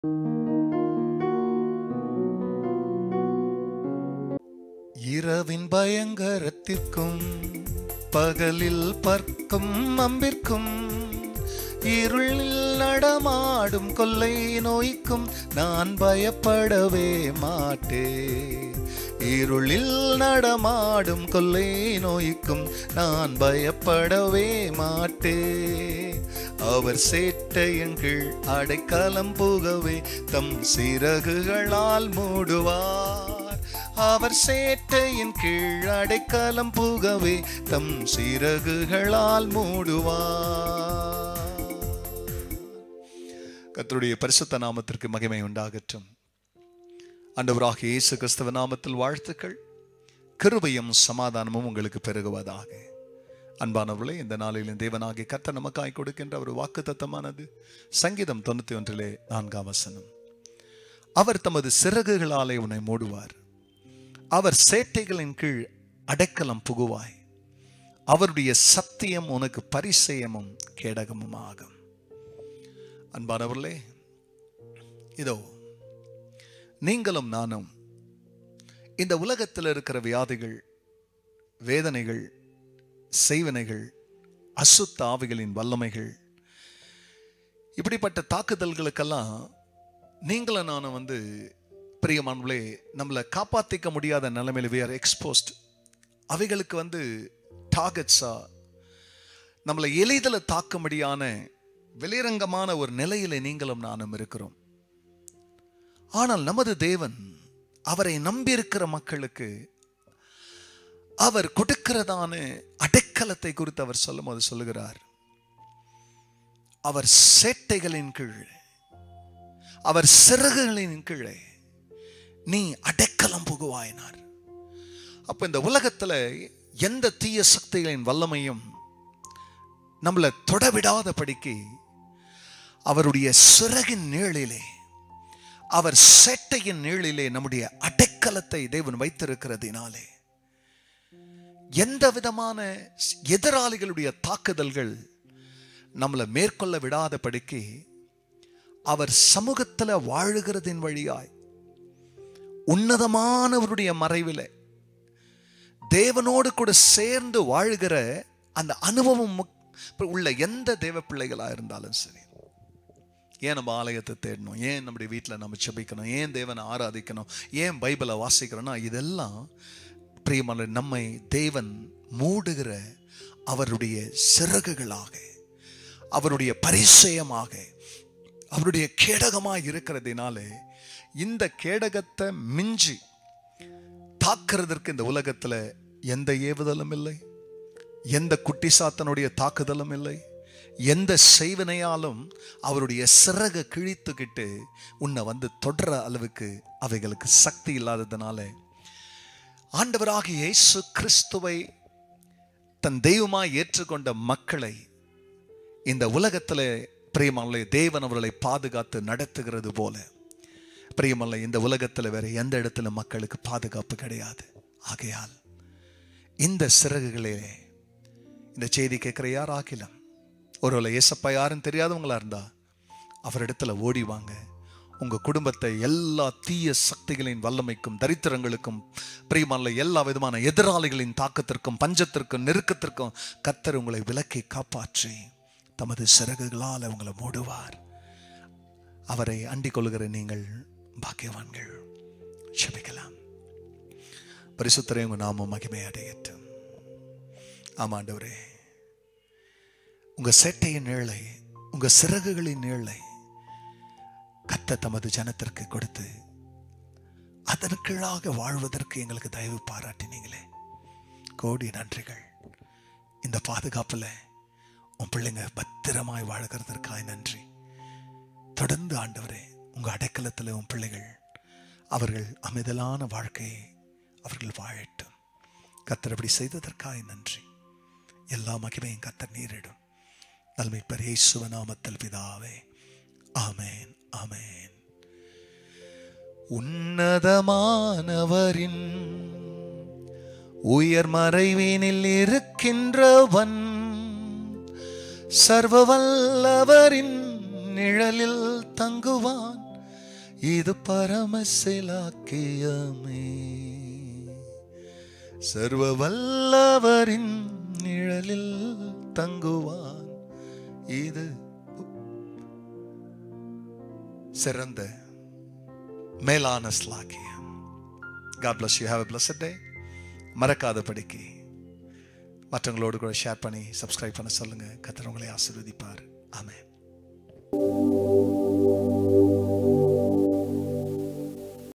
இரவின் பயங்கரத்திற்கும் பகலில் பற்கும் அம்பிற்கும் இருளில் நடமாடும் கொள்ளை நோய்க்கும் நான் பயப்படவே மாட்டேன் இருளில் நடமாடும் கொள்ளை நோய்க்கும் நான் பயப்படவே மாட்டேன் அவர் சேட்டையின் கீழ் அடைக்கலம் புகவே தம் சிறகுகளால் மூடுவார் அவர் சேட்டையின் கீழ் அடைக்கலம் புகவே தம் சிறகுகளால் மூடுவார் கர்த்தருடைய பரிசுத்த நாமத்திற்கு மகிமை உண்டாகட்டும் ஆண்டவராக இயேசு கிறிஸ்தவ நாமத்தில் வாழ்த்துக்கள் கிருபையும் சமாதானமும் உங்களுக்கு பெருகுவதாக அன்பானவர்களே இந்த நாளில் தேவனாகிய கர்த்தர் நமக்காய் கொடுக்கின்ற ஒரு வாக்கு தத்தமானது சங்கீதம் தொண்ணூத்தி ஒன்றிலே நான்காம் வசனம் அவர் தமது சிறகுகளாலே உன்னை மூடுவார் அவர் சேட்டைகளின் கீழ் அடைக்கலம் புகுவாய் அவருடைய சத்தியம் உனக்கு பரிசயமும் கேடகமும் ஆகும் அன்பானவர்களே இதோ நீங்களும் நானும் இந்த உலகத்தில் இருக்கிற வியாதிகள் வேதனைகள் செய்வனைகள் அசுத்த ஆவிகளின் வல்லமைகள் இப்படிப்பட்ட தாக்குதல்களுக்கெல்லாம் நீங்களும் நானும் வந்து பிரியமானவர்களே நம்மளை காப்பாற்றிக்க முடியாத நிலைமையில் we are எக்ஸ்போஸ்ட் அவைகளுக்கு வந்து டார்கெட்ஸா நம்மளை எளிதில் தாக்கும்படியான வெளிரங்கமான ஒரு நிலையில நீங்களும் நானும் இருக்கிறோம் ஆனால் நமது தேவன் அவரை நம்பியிருக்கிற மக்களுக்கு அவர் கொடுக்கிறதான அடைக்கலத்தை குறித்து அவர் சொல்லும் போது சொல்லுகிறார் அவர் சேட்டைகளின் கீழ் அவர் சிறகுகளின் கீழே நீ அடைக்கலம் புகுவாயினார் அப்ப இந்த உலகத்துல எந்த தீய சக்திகளின் வல்லமையும் நம்மளை தொடவிடாதபடிக்கு அவருடைய சிறகின் நீளிலே அவர் சேட்டையின் நீளிலே நம்முடைய அடைக்கலத்தை தேவன் வைத்திருக்கிறதினாலே எந்த விதமான எதிராளிகளுடைய தாக்குதல்கள் நம்மளை மேற்கொள்ள விடாதபடிக்கு அவர் சமூகத்தில் வாழுகிறதின் வழியாய் உன்னதமானவருடைய மறைவில் தேவனோடு கூட சேர்ந்து வாழுகிற அந்த அனுபவம் உள்ள எந்த தேவ பிள்ளைகளா இருந்தாலும் சரி ஏன் நம்ம ஆலயத்தை தேடணும் ஏன் நம்முடைய வீட்டில் நம்ம செபிக்கணும் ஏன் தேவனை ஆராதிக்கணும் ஏன் பைபிளை வாசிக்கிறோம்னா இதெல்லாம் பிரியமான நம்மை தேவன் மூடுகிற அவருடைய சிறகுகளாக அவருடைய பரிசயமாக அவருடைய கேடகமாக இருக்கிறதுனால இந்த கேடகத்தை மிஞ்சி தாக்குறதற்கு இந்த உலகத்துல எந்த ஏவுதலும் இல்லை எந்த குட்டி சாத்தனுடைய தாக்குதலும் இல்லை எந்த செய்வனையாலும் அவருடைய சிறக கிழித்துக்கிட்டு உன்னை வந்து தொடர அளவுக்கு அவைகளுக்கு சக்தி இல்லாததுனால ஆண்டவராக இயேசு கிறிஸ்துவை தன் தெய்வமாய் ஏற்றுக்கொண்ட மக்களை இந்த உலகத்தில் பிரியமல்ல தேவன் அவர்களை பாதுகாத்து நடத்துகிறது போல பிரியமல்ல இந்த உலகத்தில் வேற எந்த இடத்துல மக்களுக்கு பாதுகாப்பு கிடையாது ஆகையால் இந்த சிறகுகளே இந்த செய்தி கேட்குற யார் ஆக்கிலம் ஒருவேளை ஏசப்பா யாருன்னு தெரியாதவங்களா இருந்தா அவரிடத்துல ஓடி வாங்க உங்க குடும்பத்தை எல்லா தீய சக்திகளின் வல்லமைக்கும் தரித்திரங்களுக்கும் பிரியமல்ல எல்லா விதமான எதிராளிகளின் தாக்கத்திற்கும் பஞ்சத்திற்கும் நெருக்கத்திற்கும் கத்தர் உங்களை விலக்கி காப்பாற்றி தமது சிறகுகளால் உங்களை மூடுவார் அவரை அண்டிக் கொள்கிற நீங்கள் பாக்கியவான்கள் ஷபிக்கலாம் பரிசுத்தரை உங்க நாமம் மகிமை அடையட்டும் ஆமாண்டவரே உங்க சேட்டையின் நீளை உங்க சிறகுகளின் நீளை கத்த தமது ஜனத்திற்கு கொடுத்து அதற்குள்ளாக வாழ்வதற்கு எங்களுக்கு தயவு பாராட்டினீங்களே கோடி நன்றிகள் இந்த பாதுகாப்புல உன் பிள்ளைங்க பத்திரமாய் வாழ்கிறதற்காய் நன்றி தொடர்ந்து ஆண்டவரே உங்க அடைக்கலத்தில் உன் பிள்ளைகள் அவர்கள் அமைதலான வாழ்க்கையை அவர்கள் வாழட்டும் கத்தர் அப்படி செய்ததற்காய் நன்றி எல்லா மகிமையும் கத்தர் நீரிடும் நல்மை பரேசுவ நாமத்தில் பிதாவே ஆமேன் ஆமேன் உன்னதமானவரின் உயர் மறைவினில் இருக்கின்றவன் சர்வ வல்லவரின் நிழலில் தங்குவான் இது பரமசிலாக்கியமே சர்வ வல்லவரின் நிழலில் தங்குவான் இது சிறந்த மேலான ஸ்லாக்கியம் God bless you. Have a blessed day. மறக்காதபடிக்கு மற்றவங்களோடு கூட ஷேர் பண்ணி சப்ஸ்கிரைப் பண்ண சொல்லுங்க கத்தர் உங்களை ஆசீர்வதிப்பார் ஆமென்